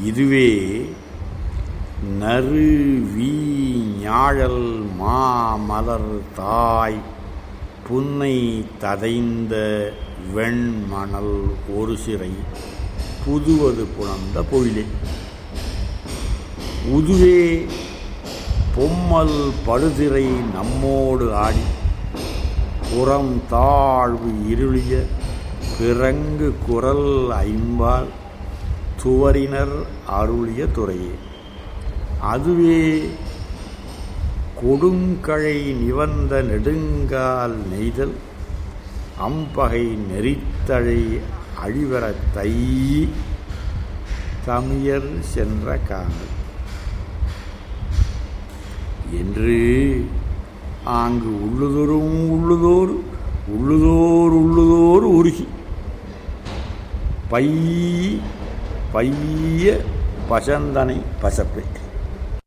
இதுவே நறு வீ ஞாழல் மா மலர் தாய் புன்னை ததைந்த வெண்மணல் ஒரு சிறை புதுவது புணர்ந்த பொழிலே உதுவே பொம்மல் படுதிரை நம்மோடு ஆடி புறம் தாழ்வு இருளிய பிறங்கு குரல் ஐம்பால் துவரினர் அருளிய துறையே அதுவே கொடுங்கழை நிவந்த நெடுங்கால் நெய்தல் அம்பகை நெறித்தழை அழிவர தை தமியர் சென்ற காணல் என்று ஆங்கு உள்ளுதோறும் உள்ளுதோர் உள்ளுதோர் உள்ளுதோர் உருகி பை பைய பசந்தனை பசப்பே